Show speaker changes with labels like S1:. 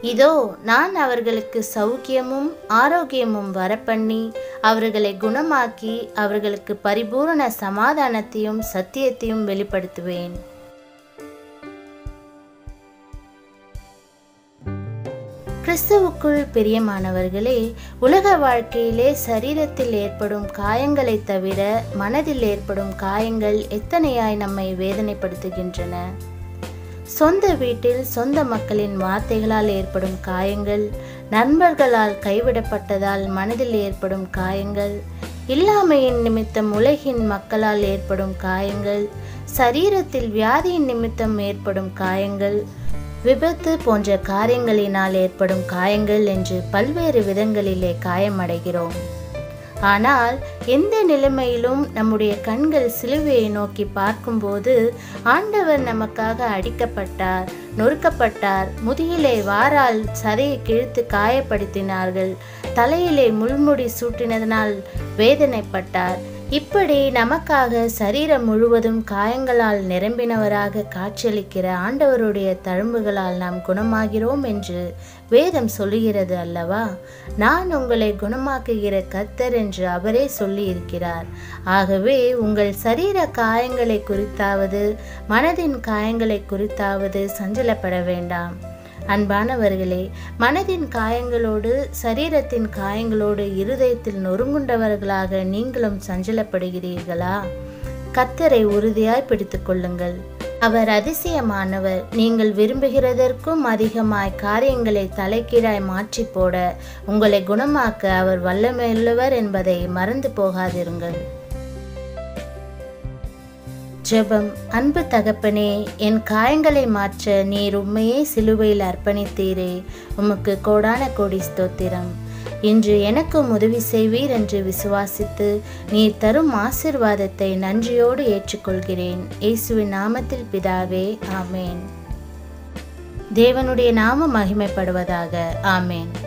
S1: இதோ நான் அவர்களுக்கு சௌக்கியமும் ஆரோக்கியமும் வரப்பண்ணி அவர்களை குணமாக்கி அவர்களுக்கு பரிபூரண சமாதானத்தையும் சத்தியத்தையும் வெளிப்படுத்துவேன் கிறிஸ்துவுக்குள் பிரியமானவர்களே உலக வாழ்க்கையிலே சரீரத்தில் ஏற்படும் காயங்களை தவிர மனதில் ஏற்படும் காயங்கள் எத்தனையாய் நம்மை வேதனைப்படுத்துகின்றன சொந்த வீட்டில் சொந்த மக்களின் வார்த்தைகளால் ஏற்படும் காயங்கள் நண்பர்களால் கைவிடப்பட்டதால் மனதில் ஏற்படும் காயங்கள் இல்லாமையின் நிமித்தம் உலகின் மக்களால் ஏற்படும் காயங்கள் சரீரத்தில் வியாதியின் நிமித்தம் ஏற்படும் காயங்கள் விபத்து போன்ற காரியங்களினால் ஏற்படும் காயங்கள் என்று பல்வேறு விதங்களிலே காயமடைகிறோம் ஆனால் எந்த நிலைமையிலும் நம்முடைய கண்கள் சிலுவையை நோக்கி பார்க்கும்போது ஆண்டவர் நமக்காக அடிக்கப்பட்டார் நொறுக்கப்பட்டார் முதுகிலே வாரால் சதையை கிழித்து காயப்படுத்தினார்கள் தலையிலே முள்முடி சூட்டினதனால் வேதனைப்பட்டார் இப்படி நமக்காக சரீரம் முழுவதும் காயங்களால் நிரம்பினவராக காட்சியளிக்கிற ஆண்டவருடைய தழும்புகளால் நாம் குணமாகிறோம் என்று வேதம் சொல்லுகிறது அல்லவா நான் உங்களை குணமாக்குகிற கர்த்தர் என்று அவரே சொல்லியிருக்கிறார் ஆகவே உங்கள் சரீர காயங்களை குறித்தாவது மனதின் காயங்களை குறித்தாவது சஞ்சலப்பட வேண்டாம் அன்பானவர்களே மனதின் காயங்களோடு சரீரத்தின் காயங்களோடு இருதயத்தில் நொறுங்குண்டவர்களாக நீங்களும் சஞ்சலப்படுகிறீர்களா கத்தரை உறுதியாய் பிடித்துக் கொள்ளுங்கள் அவர் அதிசயமானவர் நீங்கள் விரும்புகிறதற்கும் அதிகமாய் காரியங்களை தலைக்கீழாய் மாற்றி போட உங்களை குணமாக்க அவர் வல்லமையுள்ளவர் என்பதை மறந்து போகாதிருங்கள் ஜெபம் அன்பு தகப்பனே என் காயங்களை மாற்ற நீர் உண்மையே சிலுவையில் அர்ப்பணித்தீரே உமக்கு கோடான கோடி ஸ்தோத்திரம் இன்று எனக்கும் உதவி செய்வீர் என்று விசுவாசித்து நீர் தரும் ஆசிர்வாதத்தை நன்றியோடு ஏற்றுக்கொள்கிறேன் இயேசுவின் நாமத்தில் பிதாவே ஆமேன் தேவனுடைய நாம மகிமைப்படுவதாக ஆமேன்